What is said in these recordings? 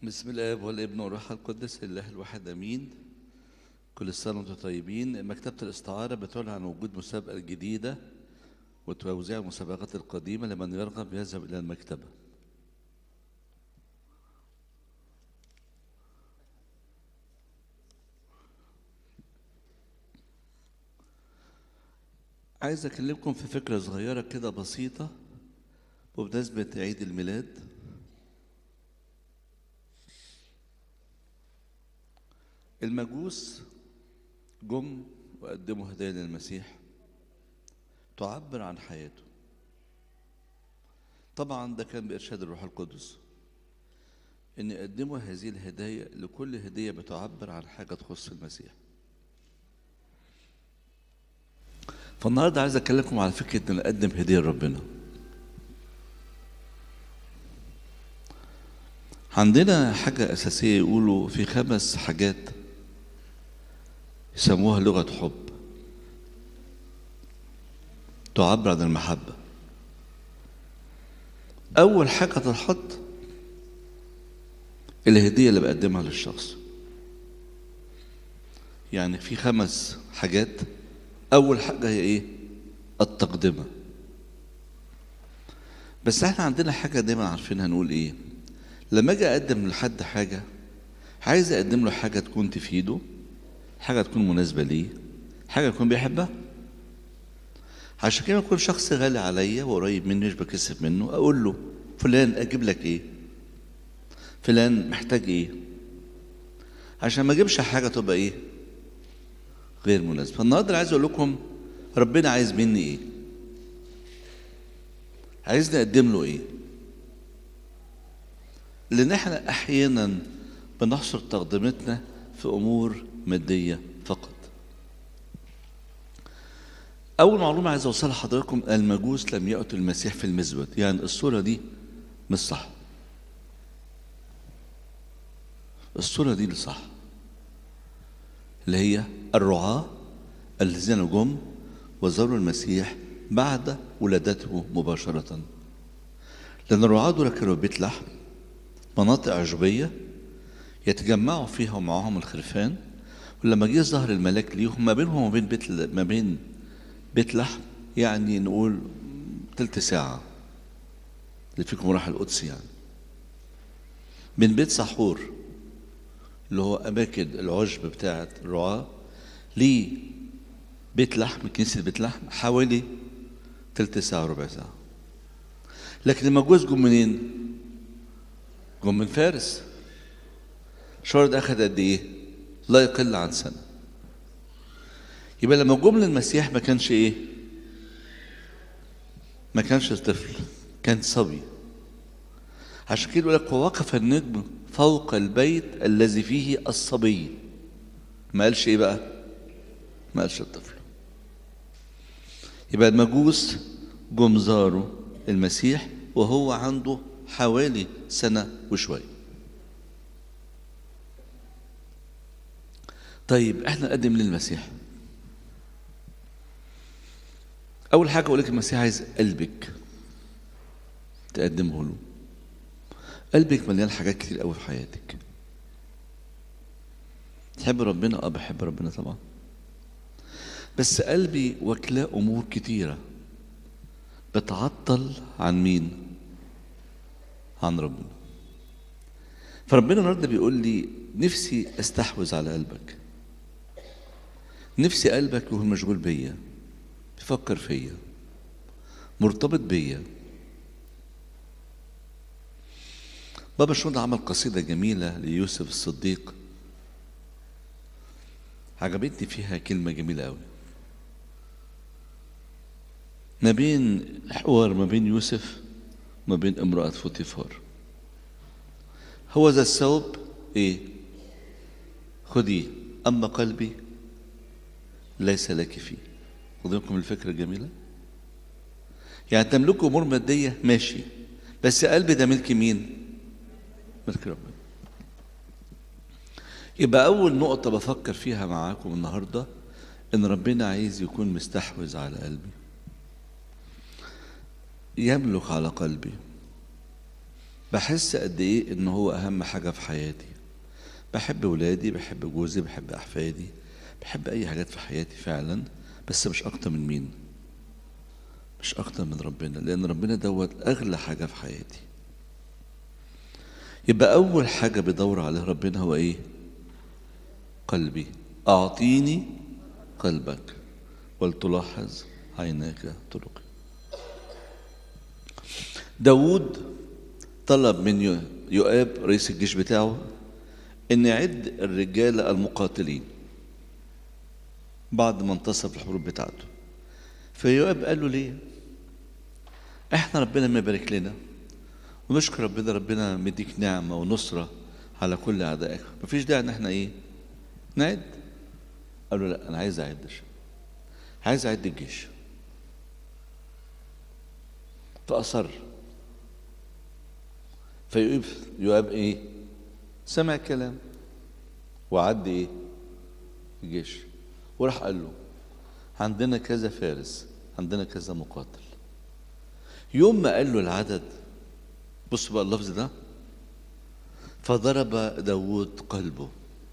بسم الاب والابن والروح القدس الله الواحد امين كل سنه وانتم طيبين مكتبه الاستعاره بتعلن عن وجود مسابقه جديده وتوزيع المسابقات القديمه لمن يرغب يذهب الى المكتبه عايز اكلمكم في فكره صغيره كده بسيطه بمناسبه عيد الميلاد المجوس جم وقدموا هدايا للمسيح تعبر عن حياته طبعا ده كان بإرشاد الروح القدس إن يقدموا هذه الهدايا لكل هدية بتعبر عن حاجة تخص المسيح فالنهارده عايز أكلمكم على فكرة إن نقدم هدية لربنا عندنا حاجة أساسية يقولوا في خمس حاجات يسموها لغة حب تعبر عن المحبة أول حاجة تتحط الهدية اللي بقدمها للشخص يعني في خمس حاجات أول حاجة هي إيه؟ التقدمة بس احنا عندنا حاجة دايما عارفينها نقول إيه؟ لما أجي أقدم لحد حاجة عايز أقدم له حاجة تكون تفيده حاجة تكون مناسبة ليه حاجة يكون بيحبها عشان كده يكون شخص غالي عليا وقريب مني مش بكسب منه أقول له فلان أجيب لك إيه فلان محتاج إيه عشان ما أجيبش حاجة تبقى إيه غير مناسبة النهاردة عايز أقول لكم ربنا عايز مني إيه عايزني أقدم له إيه لأن إحنا أحيانا بنحصر تقدمتنا في أمور مادية فقط أول معلومة عايز أوصلها لحضراتكم المجوس لم يأتوا المسيح في المزود يعني الصورة دي مش صح الصورة دي اللي صح اللي هي الرعاة الذين جم وزاروا المسيح بعد ولادته مباشرة لأن الرعاة دول كانوا بيت لحم مناطق عشبية يتجمعوا فيها ومعاهم الخرفان ولما جه ظهر الملاك ليهم ما بينهم وما بين بيت ما بين بيت لحم يعني نقول تلت ساعة اللي فيكم راح القدس يعني من بيت سحور اللي هو أماكن العشب بتاعة الرعاة ليه بيت لحم كنيسة بيت لحم حوالي تلت ساعة ربع ساعة لكن المجوس جم منين؟ جم من فارس الشهر ده أخد قد إيه؟ لا يقل عن سنة يبقى لما جم للمسيح ما كانش إيه؟ ما كانش طفل كان صبي عشان كده يقول لك ووقف النجم فوق البيت الذي فيه الصبي ما قالش ايه بقى ما قالش الطفل يبقى المجوس جم زاروا المسيح وهو عنده حوالي سنة وشوية طيب احنا نقدم للمسيح أول حاجة أقول لك المسيح عايز قلبك تقدمه له قلبك مليان حاجات كتير قوي في حياتك تحب ربنا اه بحب ربنا طبعا بس قلبي واكلاه امور كتيره بتعطل عن مين عن ربنا فربنا النهارده بيقول لي نفسي استحوذ على قلبك نفسي قلبك يكون مشغول بيا بيفكر فيا مرتبط بيا بابا شنودة عمل قصيدة جميلة ليوسف الصديق عجبتني فيها كلمة جميلة أوي ما بين حوار ما بين يوسف ما بين امرأة فوتيفار هو ذا الثوب ايه خديه أما قلبي ليس لك فيه خدوا لكم الفكرة الجميلة يعني تملكوا أمور مادية ماشي بس قلبي ده ملك مين؟ ملك ربنا يبقى أول نقطة بفكر فيها معاكم النهاردة إن ربنا عايز يكون مستحوذ على قلبي يملك على قلبي بحس قد ايه ان هو اهم حاجه في حياتي بحب ولادي بحب جوزي بحب احفادي بحب اي حاجات في حياتي فعلا بس مش اكتر من مين مش اكتر من ربنا لان ربنا دوت اغلى حاجه في حياتي يبقى اول حاجه بيدور عليها ربنا هو ايه قلبي اعطيني قلبك ولتلاحظ عيناك طرقي داود طلب من يؤاب رئيس الجيش بتاعه ان يعد الرجال المقاتلين بعد ما انتصر في الحروب بتاعته فيؤاب قال له ليه احنا ربنا ما يبارك لنا ونشكر ربنا ربنا مديك نعمة ونصرة على كل أعدائك مفيش داعي إن احنا إيه نعد قال له لا أنا عايز أعدش عايز أعد الجيش فأصر فيؤاب يؤاب إيه سمع الكلام وعد إيه الجيش وراح قال له عندنا كذا فارس عندنا كذا مقاتل يوم ما قال له العدد بص بقى اللفظ ده فضرب داود قلبه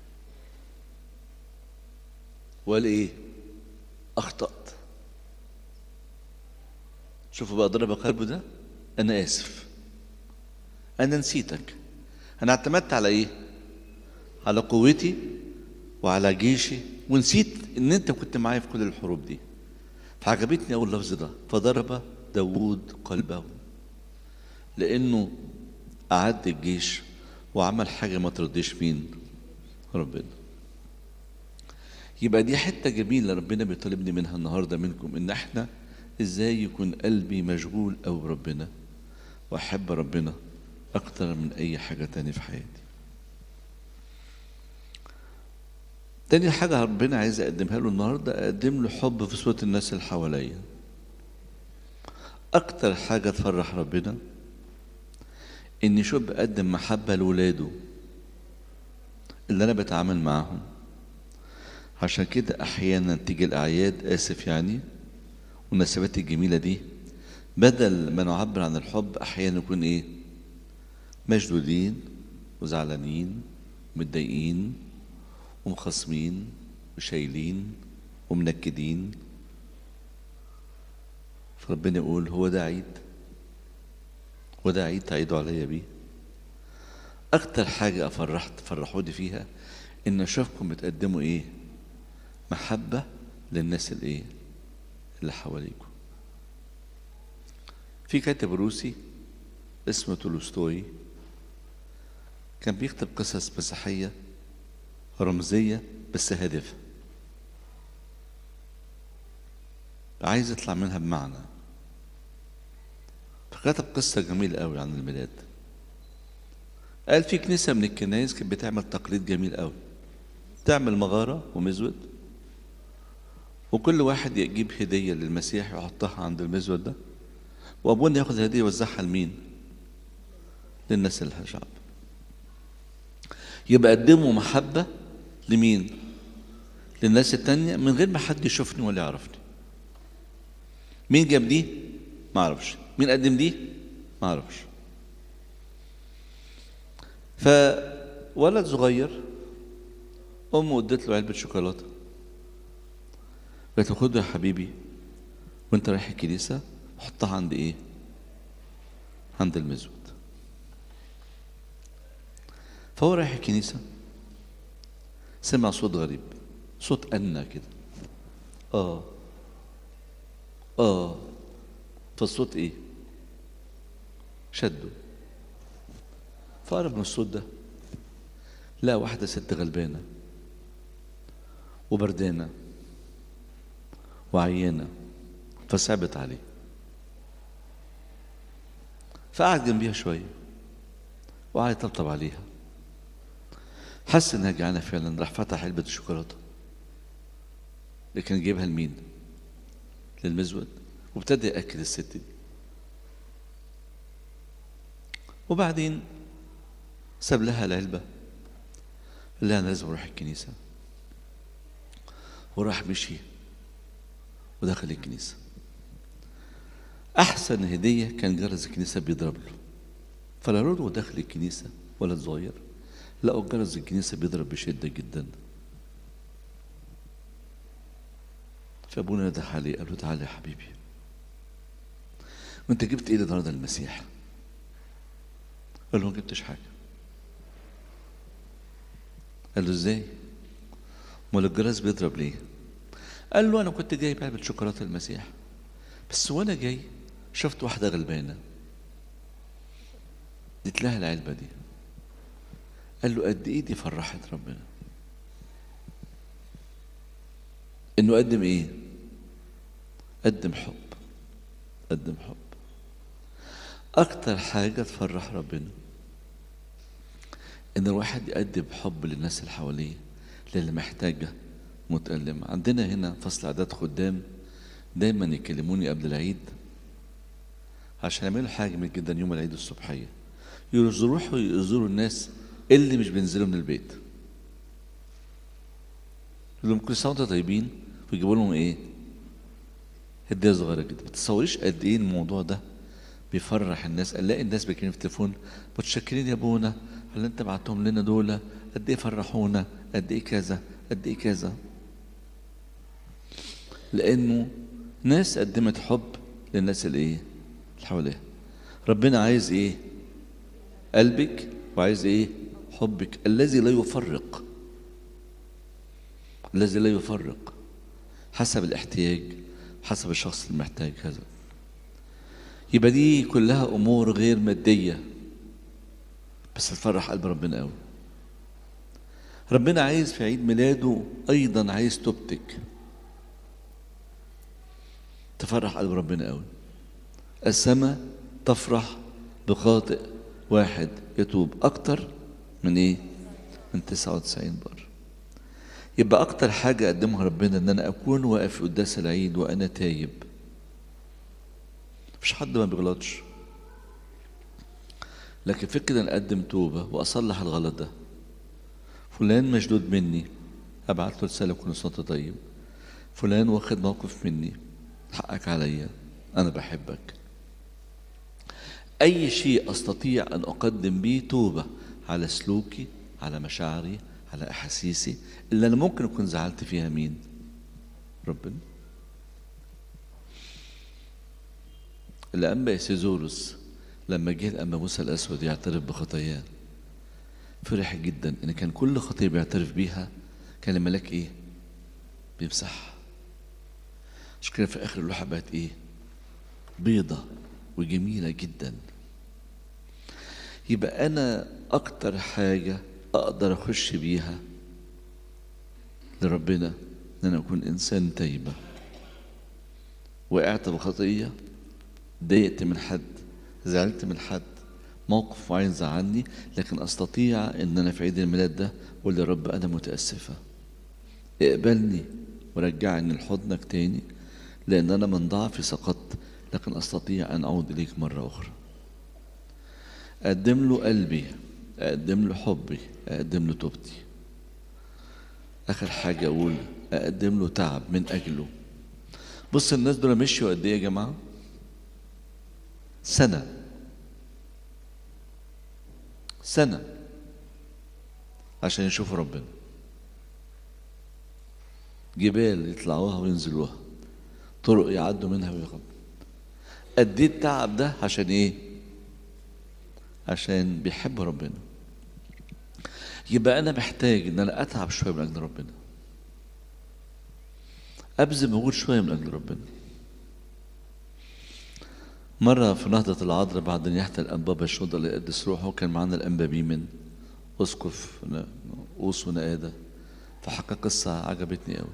وقال ايه اخطأت شوفوا بقى ضرب قلبه ده انا اسف انا نسيتك انا اعتمدت على ايه على قوتي وعلى جيشي ونسيت ان انت كنت معايا في كل الحروب دي فعجبتني اول لفظ ده فضرب داود قلبه لانه اعد الجيش وعمل حاجه ما ترضيش مين ربنا يبقى دي حته جميله ربنا بيطالبني منها النهارده منكم ان احنا ازاي يكون قلبي مشغول او بربنا واحب ربنا اكتر من اي حاجه تانية في حياتي تاني حاجة ربنا عايز أقدمها له النهاردة أقدم له حب في صوت الناس اللي حواليا أكتر حاجة تفرح ربنا إني شوف بقدم محبة لولاده اللي أنا بتعامل معاهم عشان كده أحيانا تيجي الأعياد آسف يعني والمناسبات الجميلة دي بدل ما نعبر عن الحب أحيانا نكون إيه مشدودين وزعلانين متضايقين ومخصمين وشايلين ومنكدين فربنا يقول هو ده عيد هو ده عيد تعيدوا عليا بيه أكتر حاجة أفرحت فرحوني فيها إن أشوفكم بتقدموا إيه محبة للناس الإيه اللي حواليكم في كاتب روسي اسمه تولستوي كان بيكتب قصص مسيحيه رمزية بس هادفة عايز يطلع منها بمعنى فكتب قصة جميلة قوي عن الميلاد قال في كنيسة من الكنائس كانت بتعمل تقليد جميل قوي تعمل مغارة ومزود وكل واحد يجيب هدية للمسيح يحطها عند المزود ده وأبونا ياخد الهدية يوزعها لمين؟ للناس اللي شعب يبقى قدموا محبة لمين؟ للناس التانية من غير ما حد يشوفني ولا يعرفني. مين جاب دي؟ ما اعرفش. مين قدم دي؟ ما اعرفش. فولد صغير امه ادت له علبة شوكولاتة. قالت له خده يا حبيبي وانت رايح الكنيسة حطها عند ايه؟ عند المزود. فهو رايح الكنيسة سمع صوت غريب صوت أنا كده آه آه فالصوت إيه؟ شده فقرب من الصوت ده لا واحدة ست غلبانة وبردانة وعيانة فصعبت عليه فقعد جنبيها شوية وقعد يطبطب عليها حس انها جعانه فعلا راح فتح علبه الشوكولاته لكن جايبها لمين؟ للمزود وابتدى ياكل الست دي وبعدين ساب لها العلبه قال لها انا لازم اروح الكنيسه وراح مشي ودخل الكنيسه احسن هديه كان جرس الكنيسه بيضرب له فالولد هو داخل الكنيسة ولد صغير لقوا جرس الكنيسة بيضرب بشدة جدا فابونا نده عليه قال له تعالى يا حبيبي وانت جبت ايه النهارده المسيح قال له ما جبتش حاجه قال له ازاي امال الجرس بيضرب ليه قال له انا كنت جايب علبه شوكولاته المسيح بس وانا جاي شفت واحده غلبانه اديت لها العلبه دي قال له قد ايه دي فرحت ربنا انه قدم ايه قدم حب قدم حب اكتر حاجه تفرح ربنا ان الواحد يقدم حب للناس اللي حواليه للي محتاجه متألمة عندنا هنا فصل اعداد خدام دايما يكلموني قبل العيد عشان يعملوا حاجه جميل جدا يوم العيد الصبحيه يروحوا يزوروا الناس اللي مش بينزلوا من البيت يقول لهم كل سنه وانتم طيبين ويجيبوا لهم ايه؟ هديه صغيره جدا ما تتصوريش قد ايه الموضوع ده بيفرح الناس الاقي الناس بيكلموا في التليفون متشكرين يا ابونا اللي انت بعتهم لنا دول قد ايه فرحونا قد ايه كذا قد ايه كذا لانه ناس قدمت حب للناس اللي ايه اللي حواليها ربنا عايز ايه قلبك وعايز ايه حبك الذي لا يفرق الذي لا يفرق حسب الاحتياج حسب الشخص المحتاج هذا يبقى دي كلها امور غير ماديه بس تفرح قلب ربنا قوي ربنا عايز في عيد ميلاده ايضا عايز توبتك تفرح قلب ربنا قوي السماء تفرح بخاطئ واحد يتوب اكتر من ايه من 99 بار يبقى اكتر حاجه قدمها ربنا ان انا اكون واقف في قداس العيد وانا تايب مفيش حد ما بيغلطش لكن فكرة ان اقدم توبه واصلح الغلط ده فلان مشدود مني ابعت له رساله كل سنه طيب فلان واخد موقف مني حقك عليا انا بحبك اي شيء استطيع ان اقدم به توبه على سلوكي على مشاعري على احاسيسي اللي انا ممكن اكون زعلت فيها مين ربنا الانبا سيزوروس لما جه الانبا موسى الاسود يعترف بخطاياه فرح جدا ان كان كل خطيه بيعترف بيها كان الملاك ايه بيمسحها عشان كده في اخر اللوحه بقت ايه بيضه وجميله جدا يبقى انا اكتر حاجه اقدر اخش بيها لربنا ان انا اكون انسان تايبه وقعت بخطيه ضايقت من حد زعلت من حد موقف معين زعلني لكن استطيع ان انا في عيد الميلاد ده اقول يا رب انا متاسفه اقبلني ورجعني لحضنك تاني لان انا من ضعفي سقطت لكن استطيع ان اعود اليك مره اخرى اقدم له قلبي اقدم له حبي اقدم له توبتي اخر حاجه اقول اقدم له تعب من اجله بص الناس دول مشوا قد ايه يا جماعه سنه سنه عشان يشوفوا ربنا جبال يطلعوها وينزلوها طرق يعدوا منها ويغطوا قد ايه التعب ده عشان ايه عشان بيحب ربنا يبقى انا محتاج ان انا اتعب شويه من اجل ربنا ابذل مجهود شويه من اجل ربنا مرة في نهضة العذراء بعد أن يحتل الأنبابا الشهداء اللي يقدس روحه كان معانا الأنبا بيمن أسقف قوس ونقادة فحكى قصة عجبتني قوي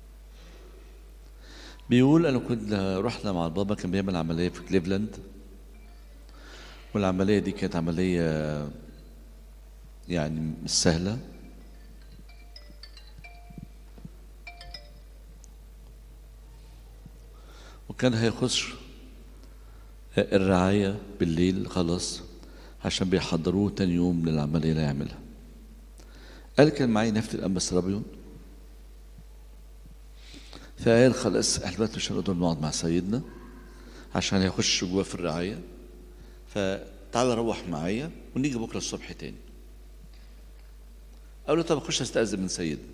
بيقول أنا كنت رحنا مع البابا كان بيعمل عملية في كليفلاند والعملية دي كانت عملية يعني مش سهلة وكان هيخش الرعاية بالليل خلاص عشان بيحضروه تاني يوم للعملية اللي هيعملها قال كان معي نفط الأنبا سرابيون فقال خلاص احنا دلوقتي مش هنقدر نقعد مع سيدنا عشان هيخش جوه في الرعاية تعالى روح معايا ونيجي بكره الصبح تاني قال له طب اخش استاذن من سيدنا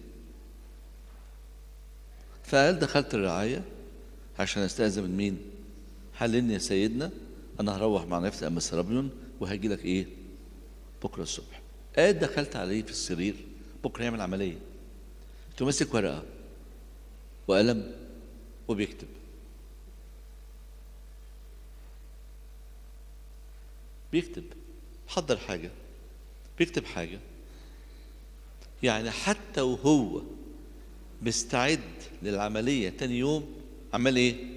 فقال دخلت الرعايه عشان استاذن من مين حللني يا سيدنا انا هروح مع نفسي ام سرابيون وهاجي لك ايه بكره الصبح قال دخلت عليه في السرير بكره يعمل عمليه كنت ماسك ورقه وقلم وبيكتب بيكتب حضر حاجه بيكتب حاجه يعني حتى وهو مستعد للعمليه تاني يوم عمال ايه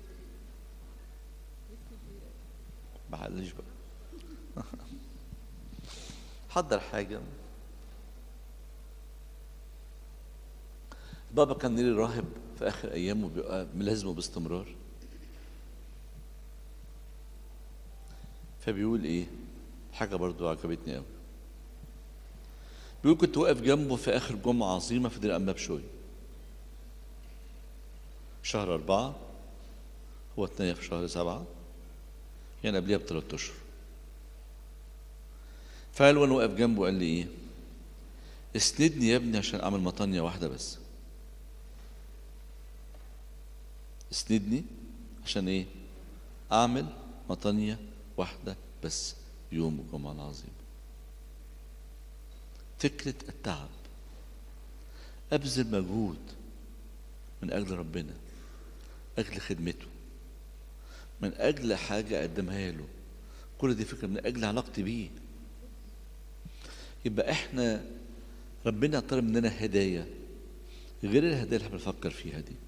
معلش بقى حضر حاجه بابا كان ليه راهب في اخر ايامه بيبقى ملازمه باستمرار فبيقول ايه حاجه برضو عجبتني قوي بيقول كنت واقف جنبه في اخر جمعه عظيمه في دير الانباب شوي شهر أربعة هو الثانية في شهر سبعة يعني قبليها بثلاث أشهر فقال وأنا واقف جنبه قال لي إيه؟ اسندني يا ابني عشان أعمل مطانية واحدة بس اسندني عشان إيه؟ أعمل مطانية واحدة بس يوم الجمعة العظيم فكرة التعب أبذل مجهود من أجل ربنا أجل خدمته من أجل حاجة أقدمها له كل دي فكرة من أجل علاقتي بيه يبقى إحنا ربنا طلب مننا هدايا غير الهدايا اللي احنا بنفكر فيها دي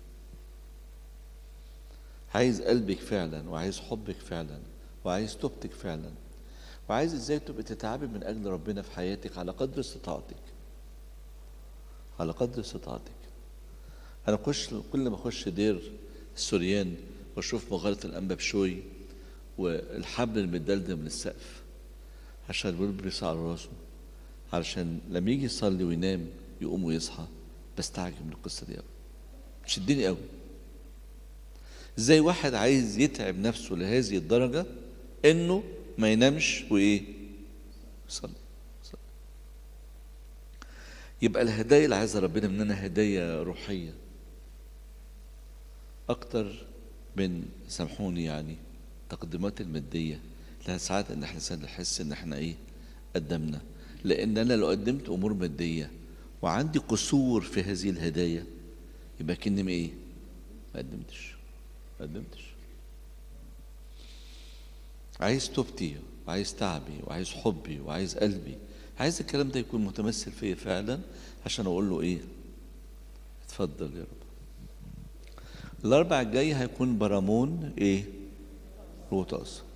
عايز قلبك فعلا وعايز حبك فعلا وعايز توبتك فعلا وعايز ازاي تبقى تتعبي من اجل ربنا في حياتك على قدر استطاعتك على قدر استطاعتك انا اخش كل ما اخش دير السوريان واشوف مغاره الانبا بشوي والحبل المدلدل من السقف عشان الولد بيصعد على راسه علشان لما يجي يصلي وينام يقوم ويصحى بستعجب من القصه دي قوي تشدني قوي ازاي واحد عايز يتعب نفسه لهذه الدرجه انه ما ينامش وايه يصلي يصلي. يبقى الهدايا اللي عايزها ربنا مننا هدايا روحيه اكتر من سامحوني يعني التقديمات الماديه لها ساعات ان احنا نحس ان احنا ايه قدمنا لان انا لو قدمت امور ماديه وعندي قصور في هذه الهدايا يبقى كني ايه ما قدمتش ما قدمتش عايز توبتي وعايز تعبي وعايز حبي وعايز قلبي عايز الكلام ده يكون متمثل فيا فعلا عشان اقول له ايه اتفضل يا رب الاربع الجاي هيكون برامون ايه روتاس